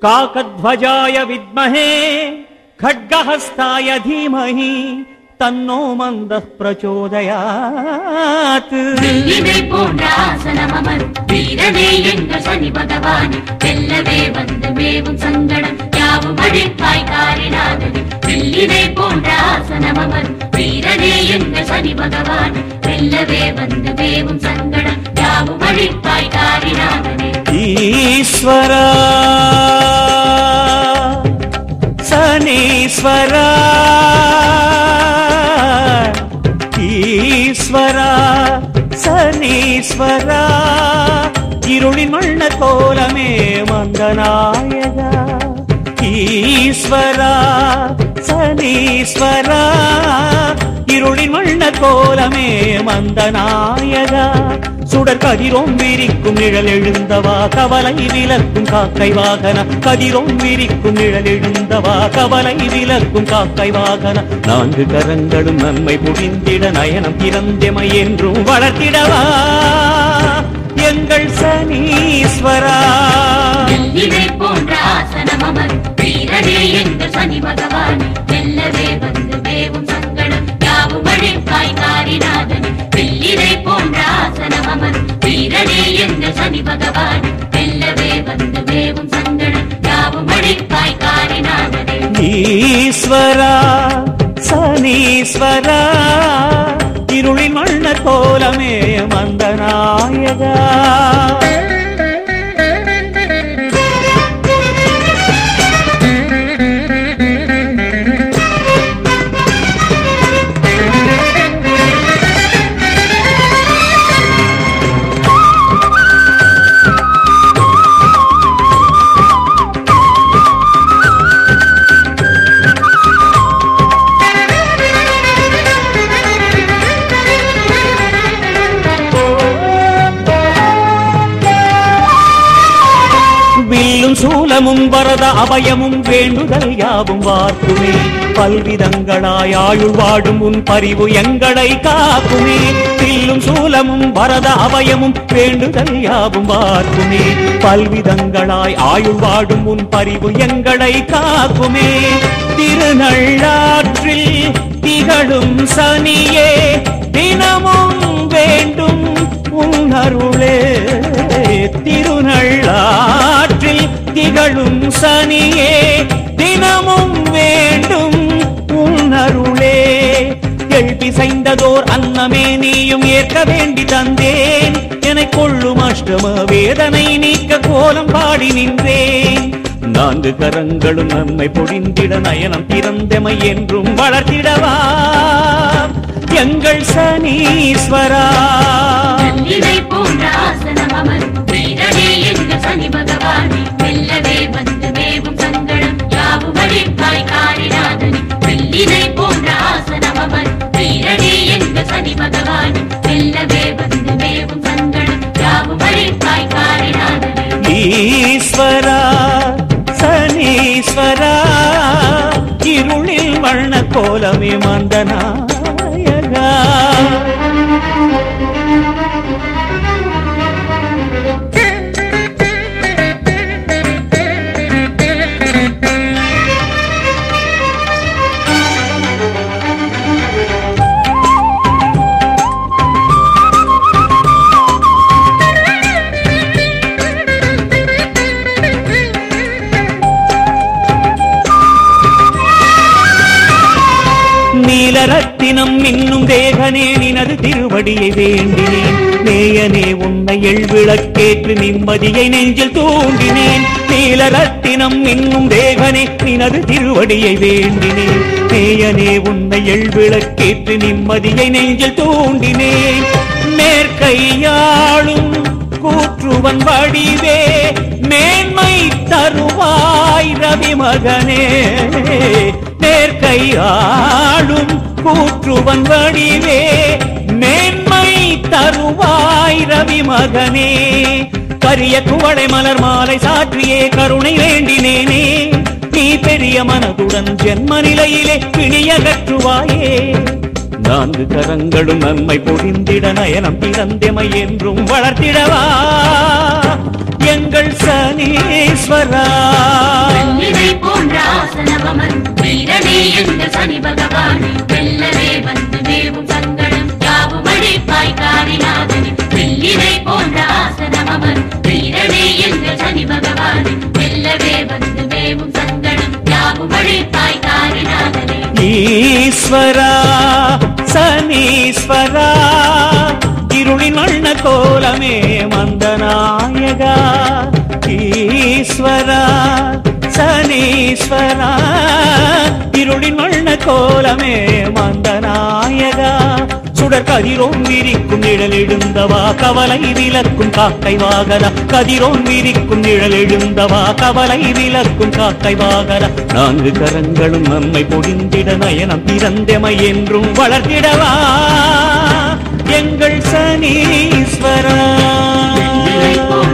काकध्वजाय विद्महे खड्गहस्ताय धीमहि तन्नो मन्दः प्रचोदयात् வெள்ளினை போன்ற ஆசனம் அமரும் வீரனே எங்கள் சனி பகவானே வெல்லவே வந்து மேவும் சங்கடம் யாவும் அழிப்பாய் காரினாதனே வெள்ளினை போன்ற ஆசனம் அமரும் வீரனே எங்கள் சனி பகவானே வெல்லவே வந்து மேவும் சங்கடம் யாவும் அழிப்பாய் காரினாதனே ईश्वरा सनीश्वरा ஈஸ்வரா சனீஸ்வரா இருளின் மண்ண கோலமே மந்தநாயகா ஈஸ்வரா சனீஸ்வரா இருளின் மண்ண கோலமே மந்தநாயகா சுடர் கதிரோம் விரிக்கும் நிழல் எழுந்தவா கவலை விலக்கும் காக்கை வாகன கதிரோம் விரிக்கும் நிழல் எழுந்தவா கவலை விலக்கும் காக்கை வாகன நான்கு கரங்களும் நன்மை புரிந்திட நயனம் திறந்தமை என்றும் வளர்த்திடவா எங்கள் சனீஸ்வரா வெள்ளினை போன்ற ஆசனம் அமரும் வீரனே எங்கள் சனி பகவானே வெல்லவே வந்து மேவும் சங்கடம் யாவும் அழிப்பாய் காரிநாதனே வெள்ளினை போன்ற ஆசனம் அமரும் வீரனே எங்கள் சனி பகவானே வெல்லவே வந்து மேவும் சங்கடம் யாவும் அழிப்பாய் காரிநாதனே ஈஸ்வரா சனீஸ்வரா இருளின் மண்ண கோலமே மந்தநாயகா வில்லும் சூலமும் வரத அபயமும் வேண்டுதல் யாவும் வார்க்குமே பல்விதங்களாய் ஆயுள் வாடும் உன் பரிவு எங்களை காக்குமே வில்லும் சூலமும் வரத அபயமும் வேண்டுதல் யாவும் வார்க்குமே பல்விதங்களாய் ஆயுள் வாடும் உன் பரிவு எங்களை காக்குமே திருநள்ளாற்றில் திகழும் சனியே தினமும் வேண்டும் உன்னருளே திருநள்ளாற்றில் திகழும் சனியே தினமும் வேண்டும் உன்னருளே எழுப்பி செய்ததோர் அன்னமே நீயும் ஏற்க வேண்டி தந்தேன் என கொள்ளும் அஷ்டம வேதனை நீக்க கோலம் பாடி நின்றேன் நான்கு கரங்களும் நன்மை பொழிந்திட நயனம் திறந்தமை என்றும் வளர்த்திடவா எங்கள் சனீஸ்வரா வெள்ளினை போன்ற ஆசனம் அமரும் வீரனே எங்கள் சனி பகவானே வெல்லவே வந்து மேவும் சங்கடம் யாவும் அழிப்பாய் காரிநாதனே வெள்ளினை போன்ற ஆசனம் அமரும் வீரனே எங்கள் சனி பகவானே வெல்லவே வந்து மேவும் சங்கடம் யாவும் அழிப்பாய் காரிநாதனே ஈஸ்வரா சனீஸ்வரா இருளில் வண்ண கோலமே மந்தநாயகா நீலரத்தினம் இன்னும் தேகனே நினது திருவடியை வேண்டினேன் நேயனே உன்னை எழ்விளக்கேற்று நிம்மதியை நெஞ்சில் தூண்டினேன் நீலரத்தினம் இன்னும் தேகனே நினது திருவடியை வேண்டினேன் நேயனே உன்னை எழ்விளக்கேற்று நிம்மதியை நெஞ்சில் தூண்டினேன் மேற்கையாளும் கூற்றுவன் வடிவே மேன்மை தருவாய் ரவி மகனே மேற்கை ஆளும் கூற்றுவன் வடிவே மேன்மை தருவாய் ரவி மகனே கரிய குவளை மலர் மாலை சாற்றியே கருணை வேண்டினேனே நீ பெரிய மனதுடன் ஜென்ம நிலையிலே பிணியகற்றுவாயே நான்கு கரங்களும் நன்மை பொழிந்திட நயனம் பிறந்தமை என்றும் வளர்த்திடவா எங்கள் சனீஸ்வரா எங்கள் சனி பகவானே வெல்லவே வந்து மேவும் சங்கடம் யாவும் அழிப்பாய் காரிநாதனே வெள்ளிரை போன்ற ஆசனம் அமர் வீரனே எங்கள் சனி பகவானே வெல்லவே வந்து மேவும் சங்கடம் யாவும் அழிப்பாய் காரிநாதனே ஈஸ்வரா சனீஸ்வரா இருளின் வண்ண கோலமே மந்தநாயகா ஈஸ்வரா சனீஸ்வரா இருளின் வண்ண கோலமே மந்தநாயகா சுடர் கதிரோன் விரிக்கும் நிழல் எழுந்தவா கவலை விலக்கும் காக்கை வாகரா கதிரோன் விரிக்கும் நிழல் எழுந்தவா கவலை விலக்கும் காக்கை வாகரா நான்கு கரங்களும் நம்மை பொடிந்திட நயனம் திறந்தமை என்றும் வளர்த்திடவா எங்கள் சனீஸ்வரா வெள்ளிரை போன்ற